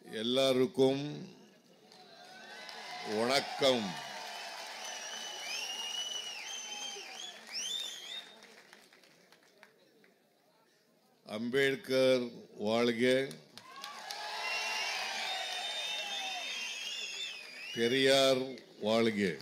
எல்லாருக்கும் வணக்கம் ಅಂಬೇಡ್ಕರ್ ವಾಳ್ಗೆ ಪೆರಿಯಾರ್ ವಾಳ್ಗೆ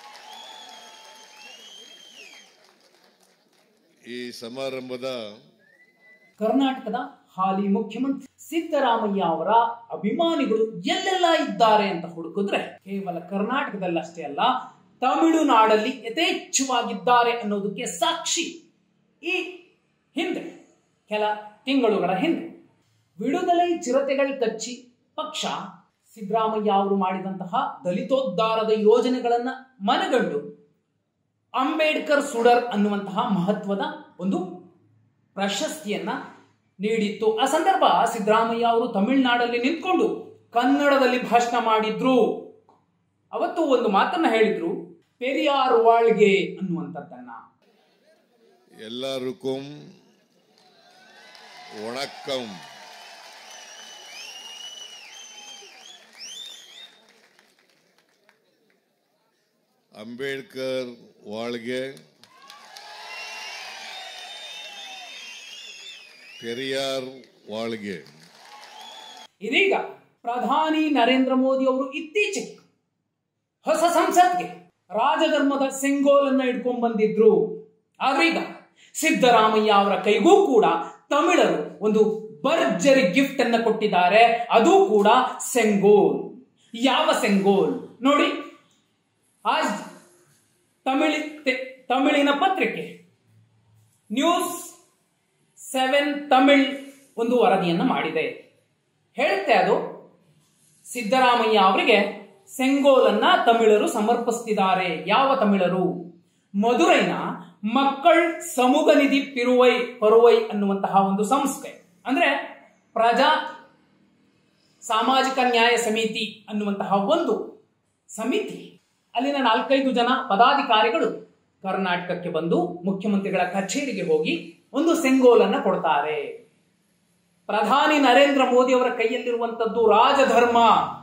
ಈ ಸಮಾರಂಭದ ಕರ್ನಾಟಕದ ಹಾಲಿ ಮುಖ್ಯಮಂತ್ರಿ ಸಿದ್ದರಾಮಯ್ಯ ಅವರ ಅಭಿಮಾನಿಗಳು ಎಲ್ಲೆಲ್ಲ ಇದ್ದಾರೆ ಅಂತ ಹುಡುಕಿದ್ರೆ ಕೇವಲ ಕರ್ನಾಟಕದಲ್ಲಷ್ಟೇ ಅಲ್ಲ ತಮಿಳುನಾಡಲ್ಲಿ ಯಥೇಚ್ಛವಾಗಿದ್ದಾರೆ ಅನ್ನೋದಕ್ಕೆ ಸಾಕ್ಷಿ ಈ ಹಿಂದೆ ಕೆಲ ತಿಂಗಳುಗಳ ಹಿಂದೆ ವಿಡುದಲೈ ಚಿರತೆಗಳು ಕಚ್ಚಿ ಪಕ್ಷ ಸಿದ್ದರಾಮಯ್ಯ ಅವರು ಮಾಡಿದಂತಹ ದಲಿತೋದ್ಧಾರದ ಯೋಜನೆಗಳನ್ನ ಮನಗಂಡು ಅಂಬೇಡ್ಕರ್ ಸುಡರ್ ಅನ್ನುವಂತಹ ಮಹತ್ವದ ಒಂದು ಪ್ರಶಸ್ತಿಯನ್ನ ನೀಡಿತ್ತು ಆ ಸಂದರ್ಭ ಸಿದ್ದರಾಮಯ್ಯ ಅವರು ತಮಿಳುನಾಡಲ್ಲಿ ನಿಂತ್ಕೊಂಡು ಕನ್ನಡದಲ್ಲಿ ಭಾಷಣ ಮಾಡಿದ್ರು ಅವತ್ತು ಒಂದು ಮಾತನ್ನ ಹೇಳಿದ್ರು ಪೆರಿಯಾರ್ ವಾಳ್ಗೆ ಅನ್ನುವಂಥದ್ದನ್ನ ಎಲ್ಲರಿಗೂ ವಣಕ್ಕಂ ಅಂಬೇಡ್ಕರ್ ವಾಳ್ಗೆ ಪೆರಿಯಾರ್ ವಾಳ್ಗೆ ಇದೀಗ ಪ್ರಧಾನಿ ನರೇಂದ್ರ ಮೋದಿ ಅವರು ಇತ್ತೀಚೆಗೆ ಹೊಸ ಸಂಸತ್ಗೆ ರಾಜಧರ್ಮದ ಸೆಂಗೋಲನ್ನ ಇಟ್ಕೊಂಡ್ ಬಂದಿದ್ರು ಆದ್ರೀಗ ಸಿದ್ದರಾಮಯ್ಯ ಅವರ ಕೈಗೂ ಕೂಡ ತಮಿಳರು ಒಂದು ಭರ್ಜರಿ ಗಿಫ್ಟ್ ಅನ್ನ ಕೊಟ್ಟಿದ್ದಾರೆ ಅದು ಕೂಡ ಸೆಂಗೋಲ್ ಯಾವ ಸೆಂಗೋಲ್ ನೋಡಿ ಆಜ್ ತಮಿಳಿ ತೆ- ತಮಿಳಿನ ಪತ್ರಿಕೆ ನ್ಯೂಸ್ ಸೆವೆನ್ ತಮಿಳ್ ಒಂದು ವರದಿಯನ್ನ ಮಾಡಿದೆ ಹೇಳುತ್ತೆ ಅದು ಸಿದ್ದರಾಮಯ್ಯ ಅವರಿಗೆ ಸೆಂಗೋಲನ್ನ ತಮಿಳರು ಸಮರ್ಪಿಸ್ತಿದ್ದಾರೆ ಯಾವ ತಮಿಳರು ಮಧುರೈನ ಮಕ್ಕಳ್ ಸಮೂಹ ನಿಧಿ ಪಿರುವೈ ಪರುವೈ ಅನ್ನುವಂತಹ ಒಂದು ಸಂಸ್ಥೆ ಅಂದ್ರೆ ಪ್ರಜಾ ಸಾಮಾಜಿಕ ನ್ಯಾಯ ಸಮಿತಿ ಅನ್ನುವಂತಹ ಒಂದು ಸಮಿತಿ ಅಲ್ಲಿನ ನಾಲ್ಕೈದು ಜನ ಪದಾಧಿಕಾರಿಗಳು ಕರ್ನಾಟಕಕ್ಕೆ ಬಂದು ಮುಖ್ಯಮಂತ್ರಿಗಳ ಕಚೇರಿಗೆ ಹೋಗಿ ಒಂದು ಸೆಂಗೋಲನ್ನ ಕೊಡ್ತಾರೆ ಪ್ರಧಾನಿ ನರೇಂದ್ರ ಮೋದಿ ಅವರ ಕೈಯಲ್ಲಿರುವಂತದ್ದು ರಾಜಧರ್ಮ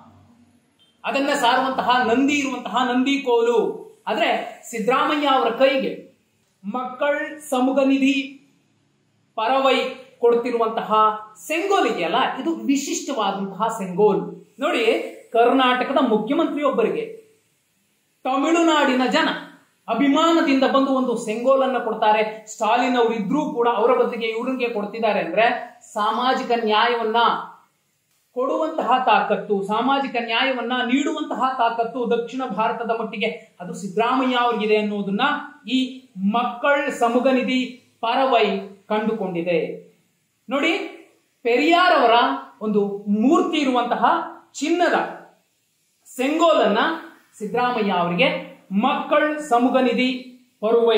ಅದನ್ನ ಸಾರುವಂತಹ ನಂದಿ ಇರುವಂತಹ ನಂದಿ ಕೋಲು ಆದ್ರೆ ಸಿದ್ದರಾಮಯ್ಯ ಅವರ ಕೈಗೆ ಮಕ್ಕಳ್ ಸಮೂಹ ನಿಧಿ ಪರವೈ ಕೊಡ್ತಿರುವಂತಹ ಸೆಂಗೋಲ್ ಇದೆಯಲ್ಲ ಇದು ವಿಶಿಷ್ಟವಾದಂತಹ ಸೆಂಗೋಲ್ ನೋಡಿ ಕರ್ನಾಟಕದ ಮುಖ್ಯಮಂತ್ರಿಯೊಬ್ಬರಿಗೆ ತಮಿಳುನಾಡಿನ ಜನ ಅಭಿಮಾನದಿಂದ ಬಂದು ಒಂದು ಸೆಂಗೋಲನ್ನ ಕೊಡ್ತಾರೆ ಸ್ಟಾಲಿನ್ ಅವರು ಇದ್ರೂ ಕೂಡ ಅವರ ಬದಲಿಗೆ ಇವ್ರಿಗೆ ಕೊಡ್ತಿದ್ದಾರೆ ಅಂದ್ರೆ ಸಾಮಾಜಿಕ ನ್ಯಾಯವನ್ನ ಕೊಡುವಂತಹ ತಾಕತ್ತು ಸಾಮಾಜಿಕ ನ್ಯಾಯವನ್ನ ನೀಡುವಂತಹ ತಾಕತ್ತು ದಕ್ಷಿಣ ಭಾರತದ ಮಟ್ಟಿಗೆ ಅದು ಸಿದ್ದರಾಮಯ್ಯ ಅವರಿಗಿದೆ ಅನ್ನೋದನ್ನ ಈ ಮಕ್ಕಳ ಸಮೂಹ ನಿಧಿ ಪರವೈ ಕಂಡುಕೊಂಡಿದೆ ನೋಡಿ ಪೆರಿಯಾರ್ ಅವರ ಒಂದು ಮೂರ್ತಿ ಇರುವಂತಹ ಚಿನ್ನದ ಸೆಂಗೋಲನ್ನ ಸಿದ್ದರಾಮಯ್ಯ ಅವರಿಗೆ ಮಕ್ಕಳ ಸಮೂಹ ನಿಧಿ ಪರುವೈ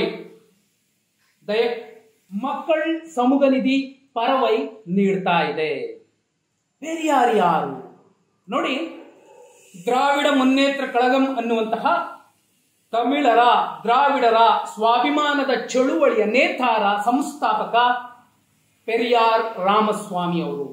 ದಯ ಮಕ್ಕಳ ಸಮೂಹ ನಿಧಿ ಪರವೈ ನೀಡ್ತಾ ಇದೆ ಪೆರಿಯಾರ್ ಯಾರು ನೋಡಿ ದ್ರಾವಿಡ ಮುನ್ನೇತ್ರ ಕಳಗಂ ಅನ್ನುವಂತಹ ತಮಿಳರ ದ್ರಾವಿಡರ ಸ್ವಾಭಿಮಾನದ ಚಳುವಳಿಯ ನೇತಾರ ಸಂಸ್ಥಾಪಕ ಪೆರಿಯಾರ್ ರಾಮಸ್ವಾಮಿ ಅವರು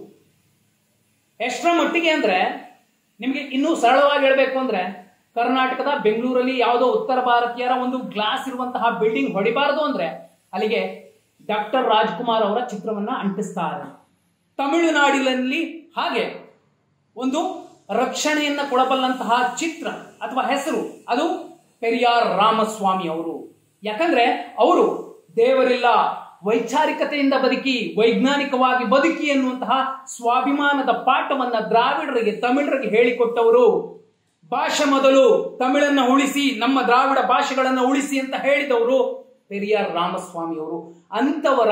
ಎಷ್ಟರ ಮಟ್ಟಿಗೆ ಅಂದ್ರೆ ನಿಮಗೆ ಇನ್ನೂ ಸರಳವಾಗಿ ಹೇಳಬೇಕು ಅಂದ್ರೆ ಕರ್ನಾಟಕದ ಬೆಂಗಳೂರಲ್ಲಿ ಯಾವುದೋ ಉತ್ತರ ಭಾರತೀಯರ ಒಂದು ಗ್ಲಾಸ್ ಇರುವಂತಹ ಬಿಲ್ಡಿಂಗ್ ಹೊಡಿಬಾರದು ಅಂದ್ರೆ ಅಲ್ಲಿಗೆ ಡಾಕ್ಟರ್ ರಾಜ್ಕುಮಾರ್ ಅವರ ಚಿತ್ರವನ್ನ ಅಂಟಿಸ್ತಾರೆ ತಮಿಳುನಾಡಿನಲ್ಲಿ ಹಾಗೆ ಒಂದು ರಕ್ಷಣೆಯನ್ನ ಕೊಡಬಲ್ಲಂತಹ ಚಿತ್ರ ಅಥವಾ ಹೆಸರು ಅದು ಪೆರಿಯಾರ್ ರಾಮಸ್ವಾಮಿ ಅವರು ಯಾಕಂದ್ರೆ ಅವರು ದೇವರಿಲ್ಲ ವೈಚಾರಿಕತೆಯಿಂದ ಬದುಕಿ ವೈಜ್ಞಾನಿಕವಾಗಿ ಬದುಕಿ ಎನ್ನುವಂತಹ ಸ್ವಾಭಿಮಾನದ ಪಾಠವನ್ನ ದ್ರಾವಿಡರಿಗೆ ತಮಿಳರಿಗೆ ಹೇಳಿಕೊಟ್ಟವರು ಭಾಷೆ ಮೊದಲು ತಮಿಳನ್ನ ಉಳಿಸಿ ನಮ್ಮ ದ್ರಾವಿಡ ಭಾಷೆಗಳನ್ನ ಉಳಿಸಿ ಅಂತ ಹೇಳಿದವರು ಪೆರಿಯಾರ್ ರಾಮಸ್ವಾಮಿ ಅವರು ಅಂತವರ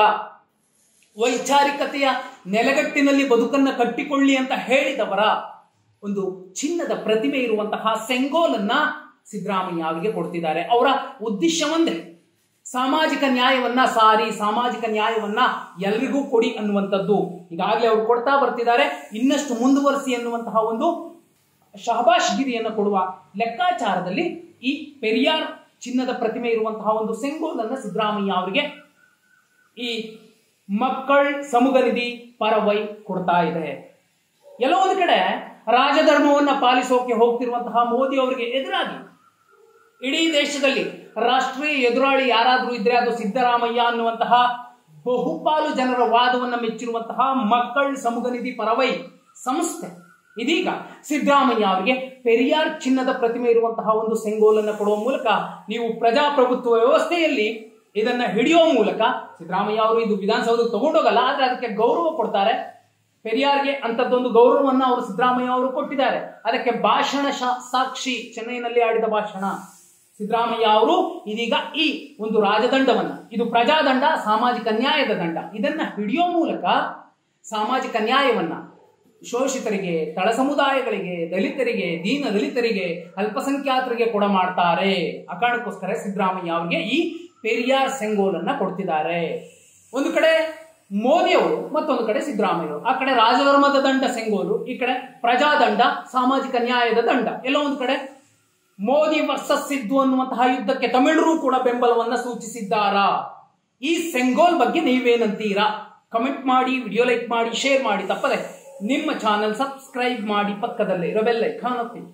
ವೈಚಾರಿಕತೆಯ ನೆಲೆಗಟ್ಟಿನಲ್ಲಿ ಬದುಕನ್ನ ಕಟ್ಟಿಕೊಳ್ಳಿ ಅಂತ ಹೇಳಿದವರ ಒಂದು ಚಿನ್ನದ ಪ್ರತಿಮೆ ಇರುವಂತಹ ಸೆಂಗೋಲನ್ನ ಸಿದ್ದರಾಮಯ್ಯ ಅವರಿಗೆ ಕೊಡ್ತಿದ್ದಾರೆ ಅವರ ಉದ್ದೇಶ ಒಂದೇ ಸಾಮಾಜಿಕ ನ್ಯಾಯವನ್ನ ಸಾರಿ ಸಾಮಾಜಿಕ ನ್ಯಾಯವನ್ನ ಎಲ್ರಿಗೂ ಕೊಡಿ ಅನ್ನುವಂಥದ್ದು ಈಗಾಗಲೇ ಅವರು ಕೊಡ್ತಾ ಬರ್ತಿದ್ದಾರೆ ಇನ್ನಷ್ಟು ಮುಂದುವರಿಸಿ ಅನ್ನುವಂತಹ ಒಂದು ಶಹಬಾಷ್ ಗಿರಿಯನ್ನು ಕೊಡುವ ಲೆಕ್ಕಾಚಾರದಲ್ಲಿ ಈ ಪೆರಿಯಾರ್ ಚಿನ್ನದ ಪ್ರತಿಮೆ ಇರುವಂತಹ ಒಂದು ಸೆಂಗೋಲನ್ನ ಸಿದ್ದರಾಮಯ್ಯ ಅವರಿಗೆ ಈ ಮಕ್ಕಳ ಸಮೂಹ ನಿಧಿ ಪರವೈ ಕೊಡ್ತಾ ಇದೆ ಎಲ್ಲೋ ಒಂದು ಕಡೆ ರಾಜಧರ್ಮವನ್ನ ಪಾಲಿಸೋಕೆ ಹೋಗ್ತಿರುವಂತಹ ಮೋದಿ ಅವರಿಗೆ ಎದುರಾಗಿ ಇಡೀ ದೇಶದಲ್ಲಿ ರಾಷ್ಟ್ರೀಯ ಎದುರಾಳಿ ಯಾರಾದ್ರೂ ಇದ್ರೆ ಅದು ಸಿದ್ದರಾಮಯ್ಯ ಅನ್ನುವಂತಹ ಬಹುಪಾಲು ಜನರ ವಾದವನ್ನ ಮೆಚ್ಚಿರುವಂತಹ ಮಕ್ಕಳ ಸಮೂಹನಿಧಿ ಪರವೈ ಸಂಸ್ಥೆ ಇದೀಗ ಸಿದ್ದರಾಮಯ್ಯ ಅವರಿಗೆ ಪೆರಿಯಾರ್ ಚಿನ್ನದ ಪ್ರತಿಮೆ ಇರುವಂತಹ ಒಂದು ಸೆಂಗೋಲನ್ನು ಕೊಡುವ ಮೂಲಕ ನೀವು ಪ್ರಜಾಪ್ರಭುತ್ವ ವ್ಯವಸ್ಥೆಯಲ್ಲಿ ಇದನ್ನ ಹಿಡಿಯೋ ಮೂಲಕ ಸಿದ್ದರಾಮಯ್ಯ ಅವರು ಇದು ವಿಧಾನಸೌಧಕ್ಕೆ ತಗೊಂಡೋಗಲ್ಲ ಆದ್ರೆ ಅದಕ್ಕೆ ಗೌರವ ಕೊಡ್ತಾರೆ ಪೆರಿಯಾರ್ಗೆ ಅಂತದ್ದೊಂದು ಗೌರವವನ್ನ ಅವರು ಸಿದ್ದರಾಮಯ್ಯ ಅವರು ಕೊಟ್ಟಿದ್ದಾರೆ ಅದಕ್ಕೆ ಭಾಷಣ ಶಾ- ಸಾಕ್ಷಿ ಚೆನ್ನೈನಲ್ಲಿ ಆಡಿದ ಭಾಷಣ ಸಿದ್ದರಾಮಯ್ಯ ಅವರು ಇದೀಗ ಈ ಒಂದು ರಾಜದಂಡವನ್ನ ಇದು ಪ್ರಜಾದಂಡ ಸಾಮಾಜಿಕ ನ್ಯಾಯದ ದಂಡ ಇದನ್ನ ಹಿಡಿಯೋ ಮೂಲಕ ಸಾಮಾಜಿಕ ನ್ಯಾಯವನ್ನ ಶೋಷಿತರಿಗೆ ತಳ ಸಮುದಾಯಗಳಿಗೆ ದಲಿತರಿಗೆ ದೀನ ದಲಿತರಿಗೆ ಅಲ್ಪಸಂಖ್ಯಾತರಿಗೆ ಕೊಡ ಮಾಡ್ತಾರೆ ಆ ಕಾರಣಕ್ಕೋಸ್ಕರ ಸಿದ್ದರಾಮಯ್ಯ ಅವರಿಗೆ ಈ ಪೆರಿಯಾರ್ ಸೆಂಗೋಲನ್ನ ಕೊಡ್ತಿದ್ದಾರೆ ಒಂದು ಕಡೆ ಮೋದಿ ಅವರು ಮತ್ತೊಂದು ಕಡೆ ಸಿದ್ದರಾಮಯ್ಯ ಅವರು ಆ ಕಡೆ ರಾಜಧರ್ಮದ ದಂಡ ಸೆಂಗೋಲು ಈ ಕಡೆ ಪ್ರಜಾದಂಡ ಸಾಮಾಜಿಕ ನ್ಯಾಯದ ದಂಡ ಎಲ್ಲ ಒಂದು ಕಡೆ ಮೋದಿ ವರ್ಸಸ್ ಸಿದ್ದು ಅನ್ನುವಂತಹ ಯುದ್ಧಕ್ಕೆ ತಮಿಳರು ಕೂಡ ಬೆಂಬಲವನ್ನ ಸೂಚಿಸಿದ್ದಾರಾ ಈ ಸೆಂಗೋಲ್ ಬಗ್ಗೆ ನೀವೇನಂತೀರಾ ಕಮೆಂಟ್ ಮಾಡಿ ವಿಡಿಯೋ ಲೈಕ್ ಮಾಡಿ ಶೇರ್ ಮಾಡಿ ತಪ್ಪದೆ ನಿಮ್ಮ ಚಾನೆಲ್ ಸಬ್ಸ್ಕ್ರೈಬ್ ಮಾಡಿ ಪಕ್ಕದಲ್ಲೇ ಇರೋ ಬೆಲ್ ಐಕಾನ್ ಒತ್ತಿ